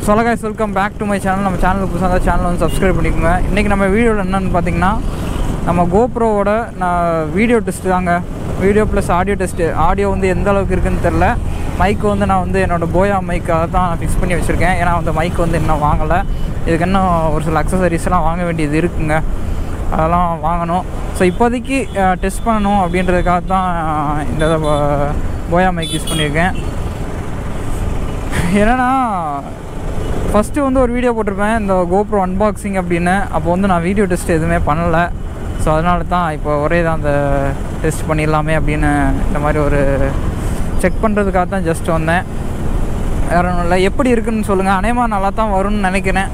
சொலகாய்ஸ் welcome back to my channel நம்ம சேனலுக்கு புதுசாக சேனல் வந்து சப்ஸ்கிரைப் பண்ணிக்கோங்க இன்றைக்கி நம்ம வீடியோவில் என்னென்னு பார்த்தீங்கன்னா நம்ம கோப்ரோவோட நான் வீடியோ டெஸ்ட் தாங்க video plus audio test audio வந்து எந்த அளவுக்கு இருக்குன்னு தெரில மைக் வந்து நான் வந்து என்னோடய போயா மைக் அதை தான் ஃபிக்ஸ் பண்ணி வச்சுருக்கேன் ஏன்னா வந்து மைக் வந்து இன்னும் வாங்கலை இதுக்கு இன்னும் ஒரு சில அக்சசரிஸ்லாம் வாங்க வேண்டியது இருக்குங்க அதெல்லாம் வாங்கணும் ஸோ இப்போதைக்கு டெஸ்ட் பண்ணணும் அப்படின்றதுக்காக தான் இந்த போயா மைக் யூஸ் பண்ணியிருக்கேன் என்னென்னா ஃபஸ்ட்டு வந்து ஒரு வீடியோ போட்டிருப்பேன் இந்த கோப்ரோ அன்பாக்சிங் அப்படின்னு அப்போ வந்து நான் வீடியோ டெஸ்ட் எதுவுமே பண்ணலை ஸோ அதனால தான் இப்போ ஒரே தான் அந்த டெஸ்ட் பண்ணிடலாமே அப்படின்னு இந்த மாதிரி ஒரு செக் பண்ணுறதுக்காக தான் ஜஸ்ட் வந்தேன் வேறு ஒன்றும் இல்லை எப்படி இருக்குன்னு சொல்லுங்கள் அநேகமாக நல்லா தான் வரும்னு நினைக்கிறேன்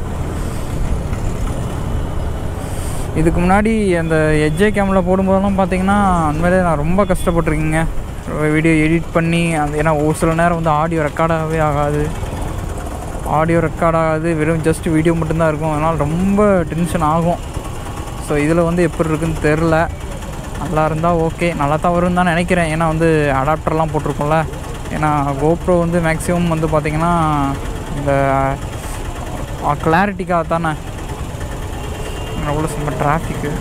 இதுக்கு முன்னாடி அந்த எஜ்ஜே கேமில் போடும்போதெல்லாம் பார்த்தீங்கன்னா உண்மையிலே நான் ரொம்ப கஷ்டப்பட்டிருக்கேங்க வீடியோ எடிட் பண்ணி அந்த ஏன்னா ஒரு சில நேரம் வந்து ஆடியோ ரெக்கார்டாகவே ஆகாது ஆடியோ ரெக்கார்ட் ஆகாது வெறும் ஜஸ்ட் வீடியோ மட்டும்தான் இருக்கும் அதனால் ரொம்ப டென்ஷன் ஆகும் ஸோ இதில் வந்து எப்படி இருக்குன்னு தெரில நல்லா இருந்தால் ஓகே நல்லா தான் வரும்னு தான் நினைக்கிறேன் ஏன்னா வந்து அடாப்டர்லாம் போட்டிருக்கோம்ல ஏன்னா கோப்ரோ வந்து மேக்ஸிமம் வந்து பார்த்திங்கன்னா இந்த கிளாரிட்டிக்காக தானே அவ்வளோ சும்மா டிராஃபிக்கு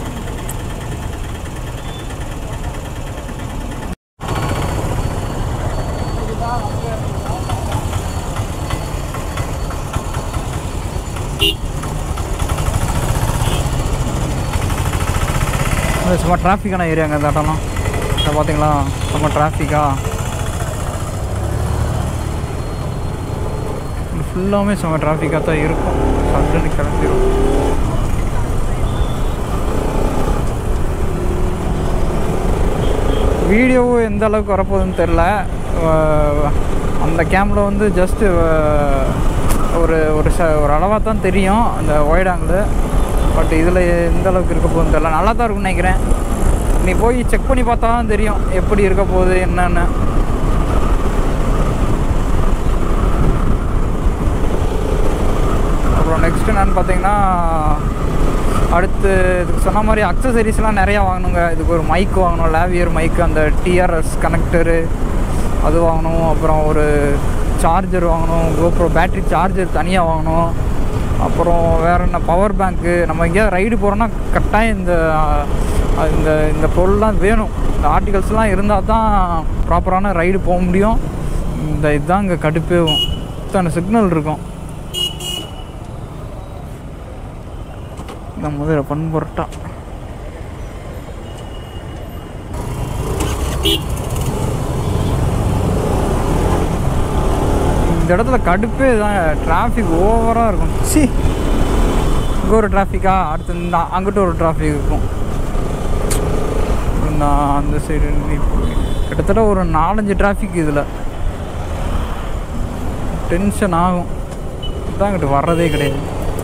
அது சும்மா டிராஃபிக்கான ஏரியாங்க இந்த இடம்லாம் இதை பார்த்தீங்களா சும்மா டிராஃபிக்கா ஃபுல்லாமே சும்மா டிராஃபிக்காக தான் இருக்கும் சட்டுன்னு கிளம்பிடும் வீடியோவும் எந்த அளவுக்கு வரப்போகுதுன்னு தெரில அந்த கேமில் வந்து ஜஸ்ட்டு ஒரு ஒரு ச ஒரு அளவாக தான் தெரியும் அந்த ஒய்ட் ஆங்கிள் பட் இதில் எந்த அளவுக்கு இருக்க போகுதுன்னு தெரில நல்லா தான் இருக்கும்னு நினைக்கிறேன் நீ போய் செக் பண்ணி பார்த்தா தான் தெரியும் எப்படி இருக்க போகுது என்னன்னு அப்புறம் நெக்ஸ்ட் என்னன்னு பார்த்தீங்கன்னா அடுத்து இதுக்கு சொன்ன மாதிரி அக்சசரிஸ்லாம் நிறையா வாங்கணுங்க இதுக்கு ஒரு மைக் வாங்கணும் லேவியர் மைக் அந்த டிஆர்எஸ் கனெக்டரு அது வாங்கணும் அப்புறம் ஒரு சார்ஜர் வாங்கணும் கோப்ரோ பேட்ரி சார்ஜர் தனியாக வாங்கணும் அப்புறம் வேறு என்ன பவர் பேங்க்கு நம்ம எங்கேயாவது ரைடு போகிறோன்னா கட்டாயம் இந்த இந்த இந்த பொருள்லாம் வேணும் இந்த ஆர்டிகல்ஸ்லாம் இருந்தால் தான் ப்ராப்பரான ரைடு போக முடியும் இந்த இதுதான் இங்கே கடுப்பேவும் இத்தனை சிக்னல் இருக்கும் இந்த முதல்ல பண்பொருட்டா இந்த இடத்துல கடுப்பே தான் டிராஃபிக் ஓவராக இருக்கும் சி இங்கே ஒரு டிராஃபிக்கா அடுத்து இந்த அங்கிட்ட ஒரு டிராஃபிக் இருக்கும் நான் அந்த சைடு கிட்டத்தட்ட ஒரு நாலஞ்சு டிராஃபிக் இதில் டென்ஷன் ஆகும் இதான் இங்கிட்ட வர்றதே கிடையாது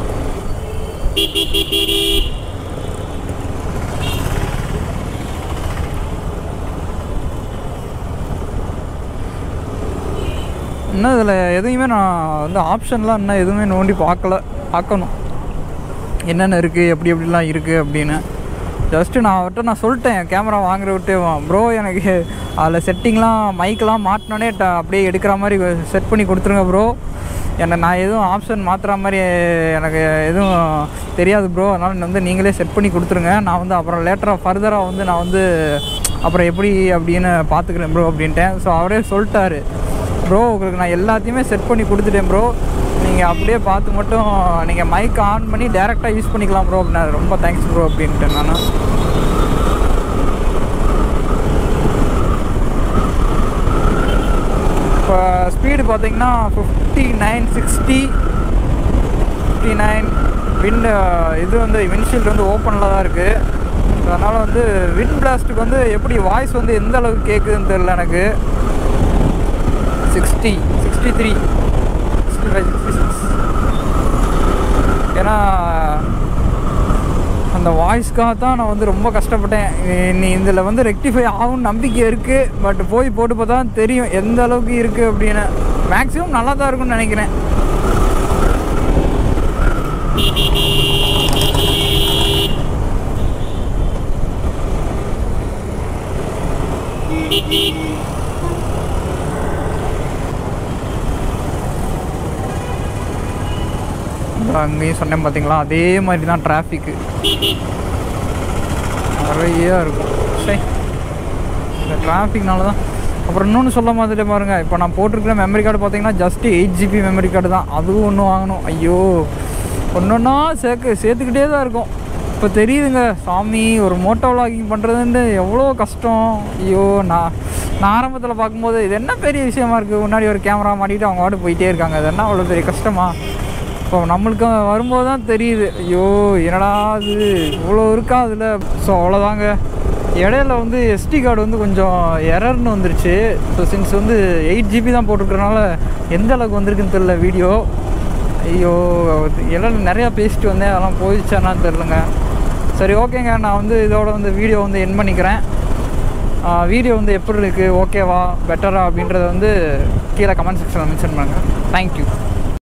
இன்னும் இதில் எதையுமே நான் வந்து ஆப்ஷன்லாம் இன்னும் எதுவுமே நோண்டி பார்க்கல பார்க்கணும் என்னென்ன இருக்குது எப்படி எப்படிலாம் இருக்குது அப்படின்னு ஜஸ்ட்டு நான் அவர்கிட்ட நான் சொல்லிட்டேன் கேமரா வாங்குற விட்டே ப்ரோ எனக்கு அதில் செட்டிங்லாம் மைக்கெலாம் மாட்டினோடனே ட அப்படியே எடுக்கிற மாதிரி செட் பண்ணி கொடுத்துருங்க ப்ரோ என்னை நான் எதுவும் ஆப்ஷன் மாற்றுற மாதிரி எனக்கு எதுவும் தெரியாது ப்ரோ அதனால் வந்து நீங்களே செட் பண்ணி கொடுத்துருங்க நான் வந்து அப்புறம் லேட்டராக ஃபர்தராக வந்து நான் வந்து அப்புறம் எப்படி அப்படின்னு பார்த்துக்கிறேன் ப்ரோ அப்படின்ட்டேன் ஸோ அவரே சொல்லிட்டாரு ப்ரோ உங்களுக்கு நான் எல்லாத்தையுமே செட் பண்ணி கொடுத்துட்டேன் ப்ரோ நீங்கள் அப்படியே பார்த்து மட்டும் நீங்கள் மைக் ஆன் பண்ணி டேரெக்டாக யூஸ் பண்ணிக்கலாம் ப்ரோ அப்படின்னா ரொம்ப தேங்க்ஸ் ப்ரோ அப்படின்ட்டு நான் இப்போ ஸ்பீடு பார்த்தீங்கன்னா fifty nine sixty fifty nine wind இது வந்து விண்ட்ஷீல்டு வந்து ஓப்பனில் தான் இருக்குது அதனால் வந்து விண்ட் பிளாஸ்ட்டுக்கு வந்து எப்படி வாய்ஸ் வந்து எந்த அளவுக்கு கேட்குதுன்னு தெரில எனக்கு sixty sixty three sixty five sixty six ஏன்னா அந்த வாய்ஸ்க்காக தான் நான் வந்து ரொம்ப கஷ்டப்பட்டேன் நீ இதில் வந்து ரெக்டிஃபை ஆகும்னு நம்பிக்கை இருக்குது பட் போய் போட்டு பார்த்தா தான் தெரியும் எந்த அளவுக்கு இருக்குது அப்படின்னு மேக்ஸிமம் நல்லா தான் இருக்கும்னு நினைக்கிறேன் அங்கேயும் சொன்னேன் பார்த்தீங்களா அதே மாதிரி தான் டிராஃபிக்கு நிறைய இருக்கும் சரி இந்த டிராஃபிக்னால தான் அப்புறம் இன்னொன்று சொல்ல மாதிரி பாருங்கள் இப்போ நான் போட்டிருக்கிற மெமரி கார்டு பார்த்தீங்கன்னா just eight GB memory card தான் அதுவும் ஒன்று வாங்கணும் ஐயோ ஒன்று ஒன்றா சேர்க்க சேர்த்துக்கிட்டே தான் இருக்கும் இப்போ தெரியுதுங்க சாமி ஒரு மோட்டோ vlogging பண்ணுறதுன்னு எவ்வளோ கஷ்டம் ஐயோ நான் நான் ஆரம்பத்தில் பார்க்கும்போது இது என்ன பெரிய விஷயமா இருக்குது முன்னாடி ஒரு கேமரா மாட்டிட்டு அவங்க வாட்டு போயிட்டே இருக்காங்க அது என்ன அவ்வளோ பெரிய கஷ்டமா இப்போ நம்மளுக்கு வரும்போது தான் தெரியுது ஐயோ என்னடா இது இவ்வளோ இருக்கா அதில் ஸோ அவ்வளோதாங்க இடையில வந்து எஸ்டி கார்டு வந்து கொஞ்சம் எரர்னு வந்துருச்சு ஸோ சின்ஸ் வந்து எயிட் ஜிபி தான் போட்டுருக்கறனால எந்த அளவுக்கு வந்திருக்குன்னு தெரில வீடியோ ஐயோ எல்லாம் நிறையா பேசிட்டு வந்தேன் அதெல்லாம் போயிடுச்சானான்னு தெரிலங்க சரி ஓகேங்க நான் வந்து இதோட வந்து வீடியோ வந்து என் பண்ணிக்கிறேன் வீடியோ வந்து எப்படி இருக்குது ஓகேவா பெட்டரா அப்படின்றத வந்து கீழே கமெண்ட் செக்ஷனில் மென்ஷன் பண்ணுங்கள் தேங்க்யூ